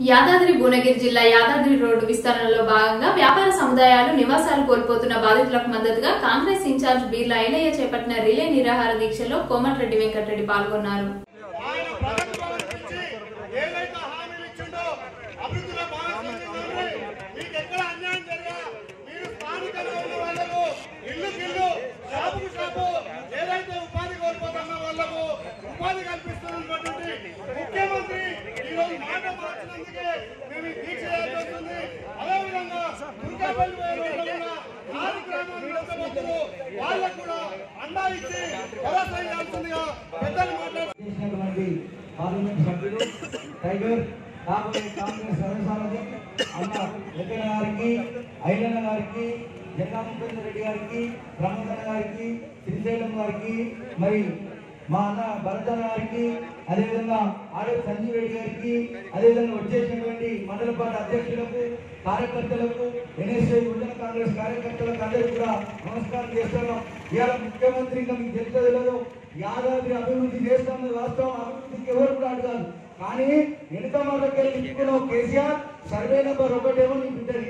యాదాద్రి భువనగిరి జిల్లా యాదాద్రి రోడ్డు విస్తరణలో భాగంగా వ్యాపార సముదాయాలు నివాసాలు కోల్పోతున్న బాధితులకు మద్దతుగా కాంగ్రెస్ ఇన్ఛార్జ్ బీర్లా ఐలయ్య చేపట్టిన రిలే నిరాహార దీక్షలో కోమటిరెడ్డి వెంకటరెడ్డి పాల్గొన్నారు ఆయన ప్రభుత్వం నుంచి ఏదైతే హామీలు ఇచ్చిండో అభివృద్ధిలో భాగస్వామ్యం ఉండి మీకు ఎక్కడ అన్యాయం జరిగా మీరు స్థానికంగా ఉన్న వాళ్ళకు ఇల్లు గిల్లు షాపుకు షాపు ఏదైతే ఉపాధి కోల్పోతున్న వాళ్ళకు ఉపాధి కల్పిస్తున్నటువంటి ముఖ్యమంత్రి ఈ రోజు మాట మార్చినందుకే మేము ఈ దీక్ష చేయాల్సి వస్తుంది అదేవిధంగా దుర్గాపల్లి రోడ్లో ఉన్న నాలుగు గ్రామాల నియోజకవర్గాలు వాళ్ళకు కూడా అండా ఇచ్చి భరోసా ఇవ్వాల్సిందిగా పెద్దలు మాట్లాడుతున్నారు చేసినటువంటి పార్లమెంట్ సభ్యులు టైగర్ రాబోయే కాంగ్రెస్ సర్వసారథి అన్న వెంకయ్య గారికి ఐలన్న గారికి జగన్మోహన్ రెడ్డి గారికి బ్రహ్మకన్న గారికి శ్రీశైలం గారికి మరి మా అన్న భరతన్న గారికి అదేవిధంగా ఆర్ఎఫ్ సంజీవ్ రెడ్డి గారికి అదేవిధంగా వచ్చేసినటువంటి మండల పార్టీ అధ్యక్షులకు కార్యకర్తలకు ఎన్ఎస్ఐ యువజన కాంగ్రెస్ కార్యకర్తలకు అందరికీ కూడా నమస్కారం చేస్తున్నాం ఇవాళ ముఖ్యమంత్రి ఇంకా మీకు తెలుసో తెలియదు యాదాద్రి అభివృద్ధి చేస్తున్నది వాస్తవం అభివృద్ధికి ఎవరు కూడా అడగాలి కానీ వెనుక మొదకెళ్ళి ఇచ్చుకున్నావు కేసీఆర్ సర్వే నెంబర్ ఒకటేమో నీ బిడ్డది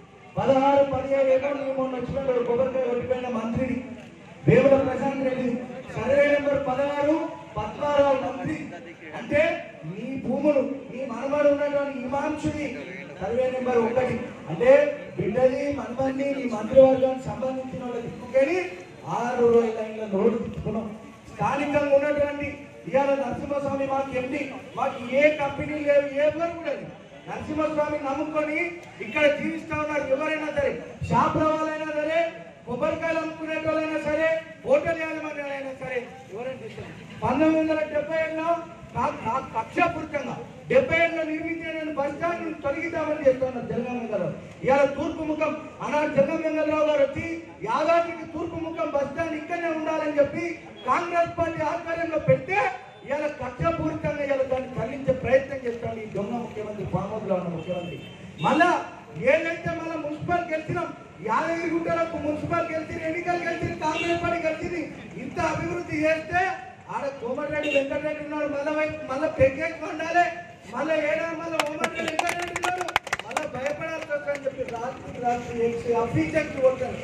పదహారు పదిహేడు ఏమో నీ మొన్న వచ్చినట్టు కొబ్బరికాయ కొట్టిపోయిన మంత్రిని వేముల ప్రశాంత్ రెడ్డి సర్వే నెంబర్ పదహారు పద్నాలుగు మంత్రి అంటే నీ భూములు నీ మనమడు ఉన్నటువంటి ఇమాంశుని సర్వే నెంబర్ ఒకటి అంటే బిడ్డది మనమని నీ మంత్రివర్గానికి సంబంధించిన వాళ్ళ దిక్కుకెళ్ళి ఆరు రోజుల లైన్ల రోడ్డు తిప్పుకున్నాం స్థానికంగా ఉన్నటువంటి ఇవాళ నరసింహస్వామి మాకు ఎండి మాకు ఏ కంపెనీ లేవు ఏ ఎవరు కూడా లేవు. నరసింహస్వామి నమ్ముకొని ఇక్కడ జీవిస్తా ఉన్నారు ఎవరైనా సరే షాప్ వాళ్ళైనా సరే కొబ్బరికాయలు అమ్ముకునే వాళ్ళైనా సరే హోటల్ యాజమాన్యాలైనా సరే ఎవరైనా చేస్తారు పంతొమ్మిది వందల డెబ్బై ఏడులో కక్షాపూర్వకంగా డెబ్బై ఏడులో నిర్మించిన బస్ స్టాండ్ తొలగిద్దామని చేస్తున్నారు జగన్ గారు ఇవాళ తూర్పు ముఖం ఆనాడు జగన్ వెంగళరావు గారు వచ్చి యాదాద్రికి తూర్పు ముఖం బస్ స్టాండ్ ఇక్కడనే ఉండాలని చెప్పి కాంగ్రెస్ పార్టీ ఆధ్వర్యంలో పెడితే ఇవాళ కక్షపూరితంగా ఇవాళ దాన్ని తరలించే ప్రయత్నం చేస్తాడు ఈ దొంగ ముఖ్యమంత్రి ఫామ్ లో ఉన్న ముఖ్యమంత్రి మళ్ళా ఏదైతే మళ్ళా మున్సిపల్ గెలిచినాం యాదగిరి గుట్టలకు మున్సిపల్ గెలిచి ఎన్నికలు గెలిచి కాంగ్రెస్ పార్టీ గెలిచింది ఇంత అభివృద్ధి చేస్తే ఆడ కోమటిరెడ్డి వెంకటరెడ్డి ఉన్నాడు మళ్ళా వైపు మళ్ళా పెగ్గేసి ఉండాలి మళ్ళా ఏడా మళ్ళా కోమటిరెడ్డి వెంకటరెడ్డి ఉన్నాడు మళ్ళా భయపడాల్సి వస్తుందని చెప్పి రాత్రి రాత్రి అఫీషియల్స్ కొట్టారు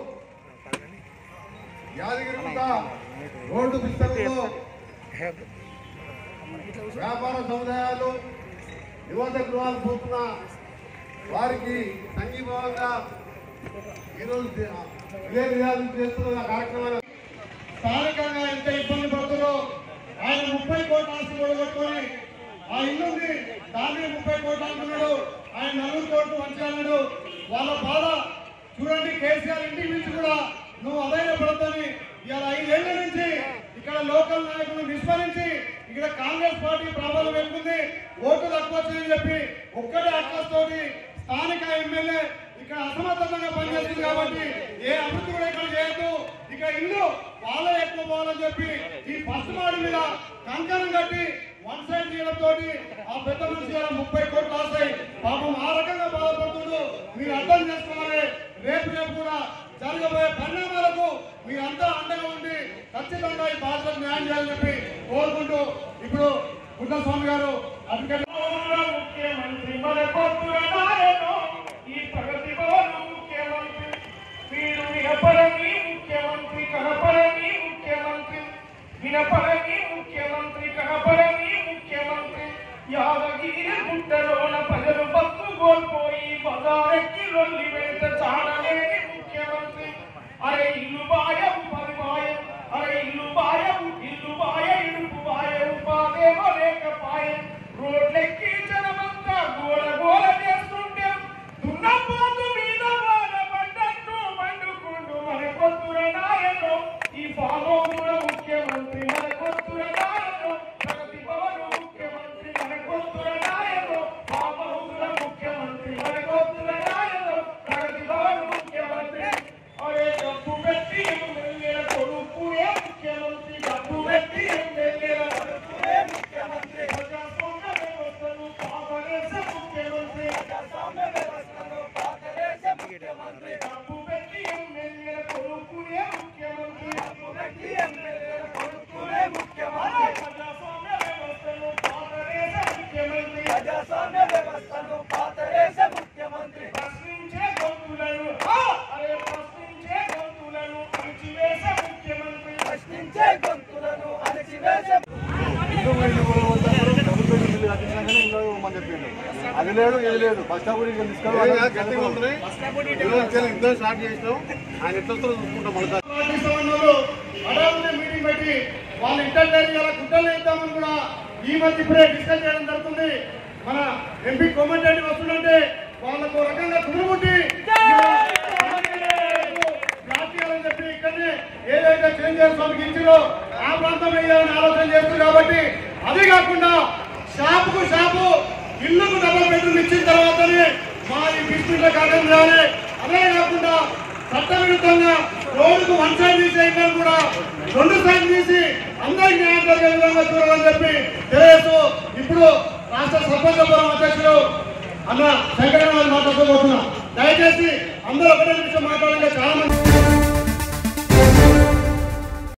యాదగిరిగుట్ట రోడ్డు విస్తరణలో వ్యాపార సముదాయాలు యువత గృహాలు పోతున్న వారికి సంఘీభావంగా ఈరోజు ఇదే విధానం చేస్తున్న కార్యక్రమాలు స్థానికంగా ఎంత ఇబ్బంది పడుతుందో ఆయన ముప్పై కోట్ల ఆస్తి కూడగొట్టుకొని ఆ ఇల్లుంది దాన్ని ముప్పై కోట్లు అంటున్నాడు ఆయన నలుగురు కోట్లు మంచిగా వాళ్ళ బాధ చూడండి కేసీఆర్ ఇంటికి నుంచి కూడా నువ్వు అదైనా పడతాని ఇవాళ ఐదేళ్ల నుంచి ఇక్కడ లోకల్ నాయకులను విస్మరించి ఇక్కడ కాంగ్రెస్ పార్టీ ప్రాబల్యం ఎక్కుంది ఓటు తక్కువ వచ్చిందని చెప్పి ఒక్కటే అట్లతోటి స్థానిక ఎమ్మెల్యే ఇక్కడ అసమర్థంగా పనిచేస్తుంది కాబట్టి ఏ అభివృద్ధి కూడా ఇక్కడ చేయొద్దు ఇక ఇల్లు వాళ్ళే ఎక్కువ పోవాలని చెప్పి ఈ ఫస్ట్ మాడి మీద కంకణం కట్టి వన్ సైడ్ చేయడంతో ఆ పెద్ద మనిషి గారు ముప్పై కోట్లు వస్తాయి పాపం ఆ రకంగా బాధపడుతుండు మీరు అర్థం చేసుకోవాలి రేపు రేపు కూడా జరగబోయే పరిణామాలకు మీరంతా అండగా ఉండి ఖచ్చితంగా ఈ బాధలకు న్యాయం చేయాలని చెప్పి కోరుకుంటూ ఇప్పుడు స్వామి గారు అడ్వకేట్ ముఖ్యమంత్రి మన కొత్తుల నాయను ఈ ప్రగతి భవన ముఖ్యమంత్రి వీడు వినపడని ముఖ్యమంత్రి కనపడని ముఖ్యమంత్రి వినపడని ముఖ్యమంత్రి కనపడని ముఖ్యమంత్రి యాదగిరి గుట్టలోన ప్రజలు బస్సు కోల్పోయి బజారెక్కి లొల్లి వెంట చాడలేని ముఖ్యమంత్రి అరే ఇల్లు బాయవు పది బాయం అరే ఇల్లు బాయవు ఇల్లు బాయ ఇడుపు బాయ ఉపాధేమో లేకపాయం రోడ్లెక్కి జనమంతా గోల గోల చేస్తుంటే దున్నపోతు మీద వాన పడ్డట్టు మండుకుంటూ మన కొత్తుల నాయను ఈ పాలో కూడా ముఖ్యమంత్రి మన కొత్తుల నాయను ప్రగతి భవన్ ముఖ్యమంత్రి మన కొత్తుల నాయను పాపహుల ముఖ్యమంత్రి మన కొత్తుల నాయను ఇల్లు కూడా పోతారు, డబుల్ బెడ్ ఇల్లు కట్టించినాకనే ఇంట్లో ఇవ్వమని చెప్పిండు. అది లేదు ఇది లేదు ఫస్ట్ ఆఫ్ ఇంకా తీసుకోవాలి గట్టిగా ఉంటుంది ఇద్దరు స్టార్ట్ చేసినాం ఆయన ఎట్లా వస్తారో చూసుకుంటాం మళ్ళీ పార్టీ సమన్వయంలో హడావుడి మీటింగ్ పెట్టి వాళ్ళు ఇంటర్నెట్ ఇలా గుడ్డలు వేద్దామని కూడా ఈ మధ్య ఇప్పుడే డిస్కస్ చేయడం జరుగుతుంది మన ఎంపీ కోమటిరెడ్డి వస్తుందంటే వాళ్ళకు ఒక రకంగా కుదురుముట్టి రాజకీయాలని చెప్పి ఇక్కడనే ఏదైతే చేంజ్ చేసుకోవడానికి ఇచ్చిందో ఆ ప్రాంతంలో వేయాలని ఆలోచన చేస్తుంది కాబట్టి అది కాకుండా షాపుకు షాపు ఇల్లుకు డబల్ బెడ్రూమ్ ఇచ్చిన తర్వాతనే మాది బిస్మిట్ల కాలం రాలే అదే కాకుండా చట్టవిరుద్ధంగా రోడ్డుకు వన్ సైడ్ తీసే ఇళ్ళని కూడా రెండు సైడ్ తీసి అందరికి న్యాయం జరిగే విధంగా చూడాలని చెప్పి తెలియజేస్తూ ఇప్పుడు రాష్ట్ర సర్పంచ ఫోరం అధ్యక్షులు అన్న శంకరరావు మాట్లాడుకోబోతున్నా దయచేసి అందరూ ఒకటే నిమిషం మాట్లాడండి చాలా మంది